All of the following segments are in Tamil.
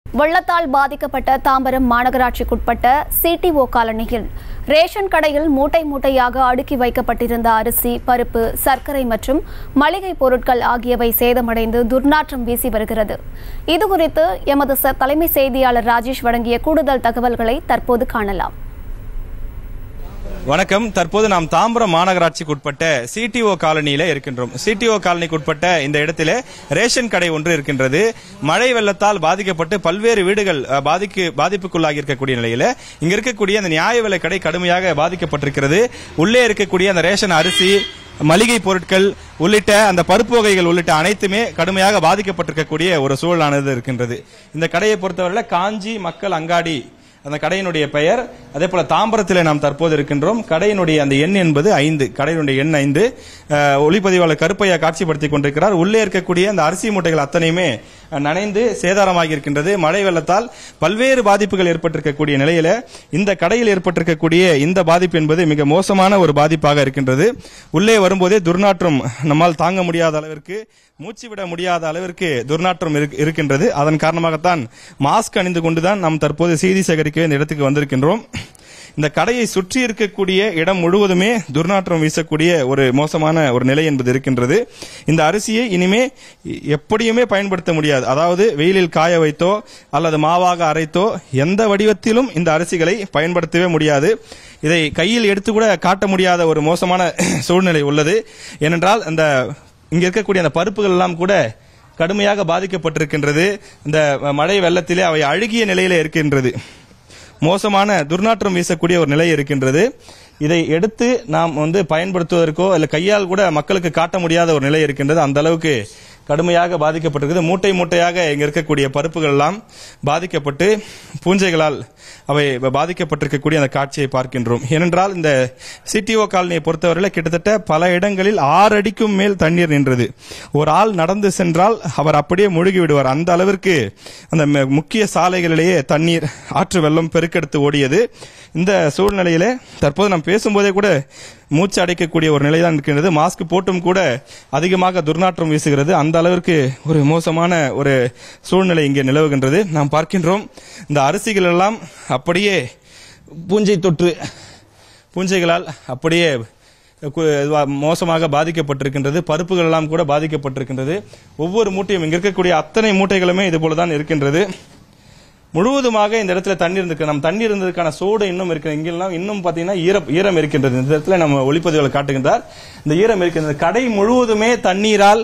வெள்ளத்தால் பாதிக்கப்பட்ட தாம்பரம் மாநகராட்சிக்குட்பட்ட சிடிஓ காலனியில் ரேஷன் கடையில் மூட்டை மூட்டையாக அடுக்கி வைக்கப்பட்டிருந்த அரிசி பருப்பு சர்க்கரை மற்றும் மளிகை பொருட்கள் ஆகியவை சேதமடைந்து துர்நாற்றம் வீசி வருகிறது இதுகுறித்து எமது ச- தலைமை செய்தியாளர் ராஜேஷ் வழங்கிய கூடுதல் தகவல்களை தற்போது காணலாம் வணக்கம் தற்போது நாம் தாம்பரம் மாநகராட்சிக்கு உட்பட்ட சிடிஓ காலனியில இருக்கின்றோம் சிடிஓ காலனிக்கு உட்பட்ட இந்த இடத்திலே ரேஷன் கடை ஒன்று இருக்கின்றது மழை வெள்ளத்தால் பாதிக்கப்பட்டு பல்வேறு வீடுகள் அஹ், பாதிக்கு பாதிப்புக்குள்ளாகி இருக்கக்கூடிய நிலையில இங்க இருக்கக்கூடிய அந்த நியாய விலை கடை கடுமையாக பாதிக்கப்பட்டிருக்கிறது உள்ளே இருக்கக்கூடிய அந்த ரேஷன் அரிசி மளிகை பொருட்கள் உள்ளிட்ட அந்த பருப்பு வகைகள் உள்ளிட்ட அனைத்துமே கடுமையாக பாதிக்கப்பட்டிருக்கக்கூடிய ஒரு சூழலானது இருக்கின்றது இந்த கடையை பொறுத்தவரையில காஞ்சி மக்கள் அங்காடி அந்த கடையினுடைய பெயர் அதே போல தாம்பரத்தில் நாம் தற்போது இருக்கின்றோம் கடையினுடைய அந்த எண் என்பது ஐந்து கடையினுடைய எண் ஐந்து அஹ், ஒளிப்பதிவாளர் கருப்பையா காட்சிப்படுத்திக் கொண்டிருக்கிறார் உள்ளே இருக்கக்கூடிய அந்த அரிசி மூட்டைகள் அத்தனையுமே அஹ், நனைந்து சேதாரமாகி இருக்கின்றது மழை வெள்ளத்தால் பல்வேறு பாதிப்புகள் ஏற்பட்டிருக்கக்கூடிய நிலையில இந்த கடையில் ஏற்பட்டிருக்கக்கூடிய இந்த பாதிப்பு என்பது மிக மோசமான ஒரு பாதிப்பாக இருக்கின்றது உள்ளே வரும்போதே துர்நாற்றம் நம்மால் தாங்க முடியாத அளவிற்கு மூச்சு விட முடியாத அளவிற்கு துர்நாற்றம் இருக்- இருக்கின்றது அதன் காரணமாகத்தான் மாஸ்க் அணிந்து கொண்டுதான் நாம் தற்போது செய்தி சேகரிக்க இந்த இடத்துக்கு வந்திருக்கின்றோம் இந்த கடையை சுற்றி இருக்கக்கூடிய இடம் முழுவதுமே துர்நாற்றம் வீசக்கூடிய ஒரு மோசமான ஒரு நிலை என்பது இருக்கின்றது இந்த அரிசியை இனிமே எப்படியுமே பயன்படுத்த முடியாது அதாவது வெயிலில் காய வைத்தோ அல்லது மாவாக அரைத்தோ எந்த வடிவத்திலும் இந்த அரிசிகளை பயன்படுத்தவே முடியாது இதை கையில் எடுத்து கூட காட்ட முடியாத ஒரு மோசமான சூழ்நிலை உள்ளது ஏனென்றால் அந்த இங்க இருக்கக்கூடிய அந்த பருப்புகள் எல்லாம் கூட கடுமையாக பாதிக்கப்பட்டிருக்கின்றது இந்த மழை வெள்ளத்திலே அவை அழுகிய நிலையில இருக்கின்றது மோசமான துர்நாற்றம் வீசக்கூடிய ஒரு நிலை இருக்கின்றது இதை எடுத்து நாம் வந்து பயன்படுத்துவதற்கோ இல்ல கையால் கூட மக்களுக்கு காட்ட முடியாத ஒரு நிலை இருக்கின்றது அந்த அளவுக்கு கடுமையாக பாதிக்கப்பட்டிருக்கிறது மூட்டை மூட்டையாக இங்க இருக்கக்கூடிய பருப்புகள் எல்லாம் பாதிக்கப்பட்டு பூஞ்சைகளால் அவை பாதிக்கப்பட்டிருக்கக்கூடிய அந்த காட்சியை பார்க்கின்றோம் ஏனென்றால் இந்த சிடிஓ காலனியை பொறுத்தவரையில் கிட்டத்தட்ட பல இடங்களில் ஆறு அடிக்கும் மேல் தண்ணீர் நின்றது ஒரு ஆள் நடந்து சென்றால் அவர் அப்படியே முழுகி விடுவார் அந்த அளவிற்கு அந்த ம- முக்கிய சாலைகளிலேயே தண்ணீர் ஆற்று வெள்ளம் பெருக்கெடுத்து ஓடியது இந்த சூழ்நிலையிலே தற்போது நாம் பேசும்போதே கூட மூச்சு அடைக்கக்கூடிய ஒரு நிலைதான் இருக்கின்றது மாஸ்க் போட்டும் கூட அதிகமாக துர்நாற்றம் வீசுகிறது அந்த அளவிற்கு ஒரு மோசமான ஒரு சூழ்நிலை இங்கே நிலவுகின்றது நாம் பார்க்கின்றோம் இந்த அரிசிகள் எல்லாம் அப்படியே பூஞ்சை தொற்று பூஞ்சைகளால் அப்படியே கு- இதுவா- மோசமாக பாதிக்கப்பட்டிருக்கின்றது பருப்புகள் எல்லாம் கூட பாதிக்கப்பட்டிருக்கின்றது ஒவ்வொரு மூட்டையும் இங்க இருக்கக்கூடிய அத்தனை மூட்டைகளுமே இது போலதான் இருக்கின்றது முழுவதுமாக இந்த இடத்துல தண்ணீர் இருக்கு நம்ம தண்ணீர் இருந்ததுக்கான சூடு இன்னும் இருக்கு இங்கெல்லாம் இன்னும் பாத்தீங்கன்னா ஈரம் ஈரம் இருக்கின்றது இந்த இடத்துல நம்ம ஒளிப்பதிவுகளை காட்டுகின்றார் இந்த ஈரம் இருக்கின்றது கடை முழுவதுமே தண்ணீரால்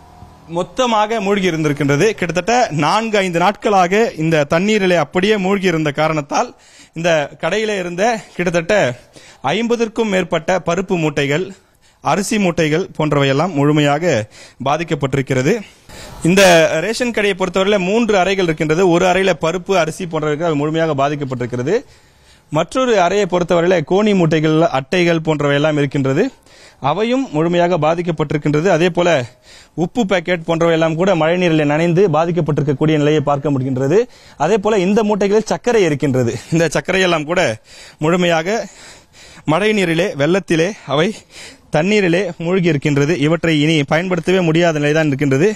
மொத்தமாக மூழ்கி இருந்திருக்கின்றது கிட்டத்தட்ட நான்கு ஐந்து நாட்களாக இந்த தண்ணீரிலே அப்படியே மூழ்கி இருந்த காரணத்தால் இந்த கடையில இருந்த கிட்டத்தட்ட ஐம்பதற்கும் மேற்பட்ட பருப்பு மூட்டைகள் அரிசி மூட்டைகள் போன்றவையெல்லாம் முழுமையாக பாதிக்கப்பட்டிருக்கிறது இந்த ரேஷன் கடையை பொறுத்தவரையில மூன்று அறைகள் இருக்கின்றது ஒரு அறையில பருப்பு அரிசி போன்றவை அது முழுமையாக பாதிக்கப்பட்டிருக்கிறது மற்றொரு அறையை பொறுத்தவரையில கோணி மூட்டைகள் அட்டைகள் போன்றவை எல்லாம் இருக்கின்றது அவையும் முழுமையாக பாதிக்கப்பட்டிருக்கின்றது அதே போல உப்பு பாக்கெட் போன்றவை எல்லாம் கூட மழைநீரில் நனைந்து பாதிக்கப்பட்டிருக்கக்கூடிய நிலையை பார்க்க முடிகின்றது அதே போல இந்த மூட்டைகளில் சர்க்கரை இருக்கின்றது இந்த சர்க்கரை எல்லாம் கூட முழுமையாக மழை நீரிலே வெள்ளத்திலே அவை தண்ணீரிலே மூழ்கி இருக்கின்றது இவற்றை இனி பயன்படுத்தவே முடியாத நிலைதான் இருக்கின்றது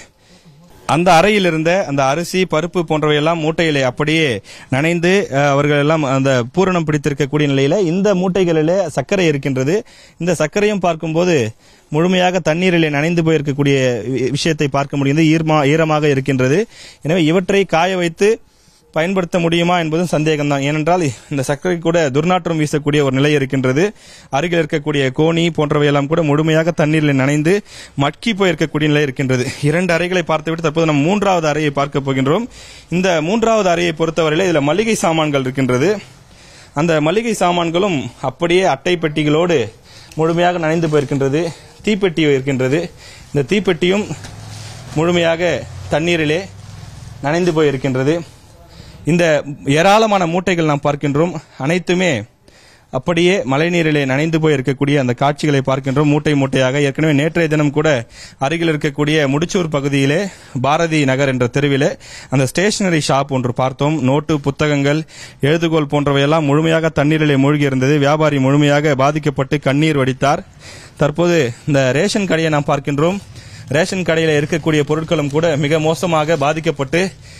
அந்த அறையில் இருந்த அந்த அரிசி பருப்பு போன்றவையெல்லாம் மூட்டையிலே அப்படியே நனைந்து அஹ், அவர்கள் எல்லாம் அந்த பூரணம் பிடித்திருக்கக்கூடிய நிலையில இந்த மூட்டைகளிலே சர்க்கரை இருக்கின்றது இந்த சர்க்கரையும் பார்க்கும்போது முழுமையாக தண்ணீரிலே நனைந்து போயிருக்கக்கூடிய வி- விஷயத்தை பார்க்க முடியுது ஈர்மா ஈரமாக இருக்கின்றது எனவே இவற்றை காய வைத்து பயன்படுத்த முடியுமா என்பதும் சந்தேகம்தான் ஏனென்றால் இந்த சர்க்கரை கூட துர்நாற்றம் வீசக்கூடிய ஒரு நிலை இருக்கின்றது அருகில் இருக்கக்கூடிய கோணி போன்றவையெல்லாம் கூட முழுமையாக தண்ணீரில் நனைந்து மட்கி போயிருக்கக்கூடிய நிலை இருக்கின்றது இரண்டு அறைகளை பார்த்துவிட்டு தற்போது நம்ம மூன்றாவது அறையை பார்க்க போகின்றோம் இந்த மூன்றாவது அறையை பொறுத்தவரையில இதுல மளிகை சாமான்கள் இருக்கின்றது அந்த மளிகை சாமான்களும் அப்படியே அட்டை பெட்டிகளோடு முழுமையாக நனைந்து போயிருக்கின்றது தீப்பெட்டி இருக்கின்றது இந்த தீப்பெட்டியும் முழுமையாக தண்ணீரிலே நனைந்து போயிருக்கின்றது இந்த ஏராளமான மூட்டைகள் நாம் பார்க்கின்றோம் அனைத்துமே அப்படியே மழைநீரிலே நனைந்து போய் இருக்கக்கூடிய அந்த காட்சிகளை பார்க்கின்றோம் மூட்டை மூட்டையாக ஏற்கனவே நேற்றைய தினம் கூட அருகில் இருக்கக்கூடிய முடிச்சூர் பகுதியிலே பாரதி நகர் என்ற தெருவிலே அந்த ஸ்டேஷனரி ஷாப் ஒன்று பார்த்தோம் நோட்டு புத்தகங்கள் எழுதுகோல் போன்றவையெல்லாம் முழுமையாக தண்ணீரிலே மூழ்கி இருந்தது வியாபாரி முழுமையாக பாதிக்கப்பட்டு கண்ணீர் வடித்தார் தற்போது இந்த ரேஷன் கடையை நாம் பார்க்கின்றோம் ரேஷன் கடையில் இருக்கக்கூடிய பொருட்களும் கூட மிக மோசமாக பாதிக்கப்பட்டு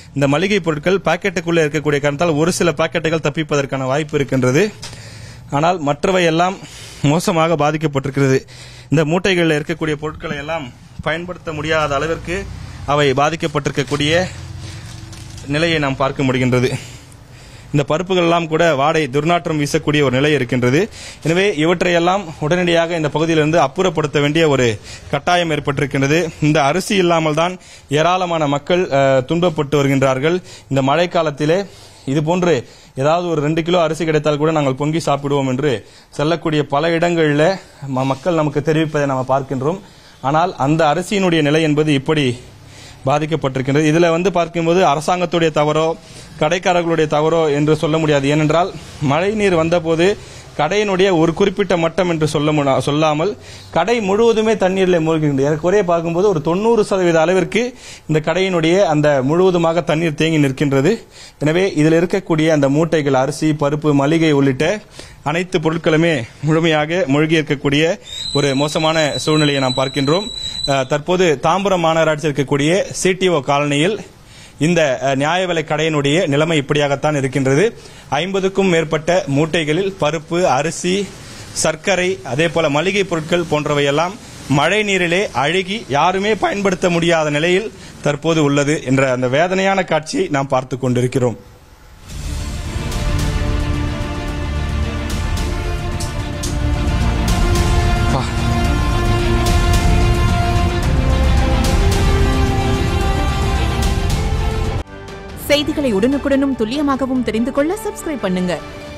இந்த மளிகை பொருட்கள் பாக்கெட்டுக்குள்ளே இருக்கக்கூடிய காரணத்தால் ஒரு சில பாக்கெட்டுகள் தப்பிப்பதற்கான வாய்ப்பு இருக்கின்றது ஆனால் மற்றவை எல்லாம் மோசமாக பாதிக்கப்பட்டிருக்கிறது இந்த மூட்டைகளில் இருக்கக்கூடிய பொருட்களை எல்லாம் பயன்படுத்த முடியாத அளவிற்கு அவை பாதிக்கப்பட்டிருக்கக்கூடிய நிலையை நாம் பார்க்க முடிகின்றது இந்த பருப்புகள் எல்லாம் கூட வாடை துர்நாற்றம் வீசக்கூடிய ஒரு நிலை இருக்கின்றது எனவே இவற்றையெல்லாம் உடனடியாக இந்த பகுதியிலிருந்து அப்புறப்படுத்த வேண்டிய ஒரு கட்டாயம் ஏற்பட்டிருக்கின்றது இந்த அரிசி இல்லாமல் தான் ஏராளமான மக்கள் அஹ், துன்பப்பட்டு வருகின்றார்கள் இந்த மழைக்காலத்திலே இது போன்று ஏதாவது ஒரு ரெண்டு கிலோ அரிசி கிடைத்தால் கூட நாங்கள் பொங்கி சாப்பிடுவோம் என்று செல்லக்கூடிய பல இடங்களில் ம- மக்கள் நமக்கு தெரிவிப்பதை நாம் பார்க்கின்றோம் ஆனால் அந்த அரிசியினுடைய நிலை என்பது இப்படி பாதிக்கப்பட்டிருக்கின்றது இதுல வந்து பார்க்கும்போது அரசாங்கத்துடைய தவறோ கடைக்காரர்களுடைய தவறோ என்று சொல்ல முடியாது ஏனென்றால் மழை நீர் வந்தபோது கடையினுடைய ஒரு குறிப்பிட்ட மட்டம் என்று சொல்ல முனா- சொல்லாமல் கடை முழுவதுமே தண்ணீரில் மூழ்கின்றது ஏறக்குறைய பார்க்கும்போது ஒரு தொண்ணூறு சதவீத அளவிற்கு இந்த கடையினுடைய அந்த முழுவதுமாக தண்ணீர் தேங்கி நிற்கின்றது எனவே இதில் இருக்கக்கூடிய அந்த மூட்டைகள் அரிசி பருப்பு மளிகை உள்ளிட்ட அனைத்து பொருட்களுமே முழுமையாக மூழ்கி இருக்கக்கூடிய ஒரு மோசமான சூழ்நிலையை நாம் பார்க்கின்றோம் அஹ், தற்போது தாம்பரம் மாநகராட்சி இருக்கக்கூடிய சிடிஓ காலனியில் இந்த அஹ், நியாய விலை கடையினுடைய நிலைமை இப்படியாகத்தான் இருக்கின்றது ஐம்பதுக்கும் மேற்பட்ட மூட்டைகளில் பருப்பு அரிசி சர்க்கரை அதே போல மளிகை பொருட்கள் போன்றவையெல்லாம் மழை நீரிலே அழுகி யாருமே பயன்படுத்த முடியாத நிலையில் தற்போது உள்ளது என்ற அந்த வேதனையான காட்சியை நாம் பார்த்து கொண்டிருக்கிறோம் செய்திகளை உடனுக்குடனும் துல்லியமாகவும் தெரிந்து கொள்ள சப்ஸ்கிரைப் பண்ணுங்க